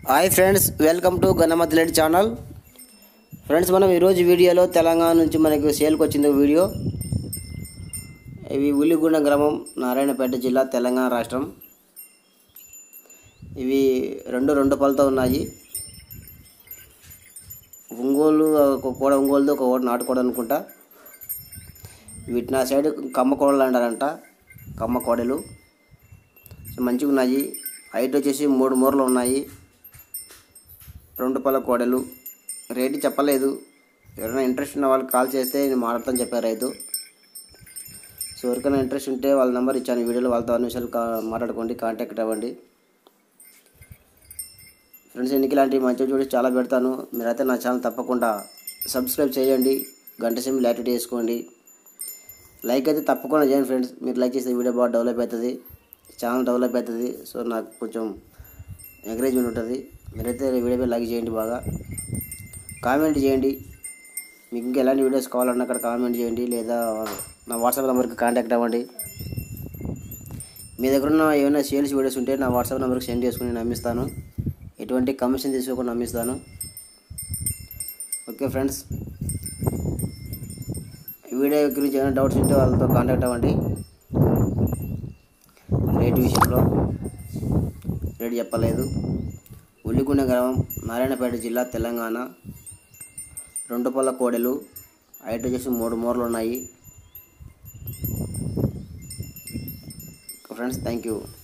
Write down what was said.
hi friends welcome to Ganamathireddy channel friends మనం ఈరోజు వీడియోలో తెలంగాణ నుంచి మనకి సేల్కి వచ్చింది ఒక వీడియో ఇవి ఉల్లిగూడెం గ్రామం నారాయణపేట జిల్లా తెలంగాణ రాష్ట్రం ఇవి రెండు రెండు పళ్ళతో ఉన్నాయి ఒంగోలు ఒక కోడ ఒంగోలుతో ఒక ఓట నాటుకోడ అనుకుంటా వీటి నా సైడ్ కమ్మ కోడలు అంటారంట కమ్మ కోడలు సో మంచిగా ఉన్నాయి హైట్ వచ్చేసి మూడు మూరలు ఉన్నాయి రెండు పళ్ళ కోడలు రేటు చెప్పలేదు ఎవరైనా ఇంట్రెస్ట్ ఉన్న వాళ్ళు కాల్ చేస్తే నేను మాట్లాడతాను చెప్పారు రైతు సో ఎవరికైనా ఇంట్రెస్ట్ ఉంటే వాళ్ళ నెంబర్ ఇచ్చాను ఈ వీడియోలో వాళ్ళతో అన్ని విషయాలు కా మాట్లాడుకోండి కాంటాక్ట్ అవ్వండి ఫ్రెండ్స్ ఎన్నికి ఇలాంటి మంచి చూడి చాలా పెడతాను మీరైతే నా ఛానల్ తప్పకుండా సబ్స్క్రైబ్ చేయండి గంట సేపు యాక్టివిటీ చేసుకోండి లైక్ అయితే తప్పకుండా చేయండి ఫ్రెండ్స్ మీరు లైక్ చేస్తే వీడియో బాగా డెవలప్ అవుతుంది ఛానల్ డెవలప్ అవుతుంది సో నాకు కొంచెం ఎంకరేజ్మెంట్ ఉంటుంది మీరైతే వీడియో లైక్ చేయండి బాగా కామెంట్ చేయండి మీకు ఇంకా ఎలాంటి వీడియోస్ కావాలన్నా అక్కడ కామెంట్ చేయండి లేదా నా వాట్సాప్ నెంబర్కి కాంటాక్ట్ అవ్వండి మీ దగ్గర ఉన్న ఏమైనా సేల్స్ వీడియోస్ ఉంటే నా వాట్సాప్ నెంబర్కి సెండ్ చేసుకుని నేను అమ్మిస్తాను ఎటువంటి కమిషన్ తీసుకోకుండా అమ్మిస్తాను ఓకే ఫ్రెండ్స్ ఈ వీడియో గురించి ఏమైనా డౌట్స్ ఉంటే వాళ్ళతో కాంటాక్ట్ అవ్వండి రేటు విషయంలో రేటు చెప్పలేదు ఉల్లిగుండ గ్రామం నారాయణపేట జిల్లా తెలంగాణ రెండు పళ్ళ కోడెలు హైట్ వచ్చేసి మూడు మూరలు ఉన్నాయి ఫ్రెండ్స్ థ్యాంక్ యూ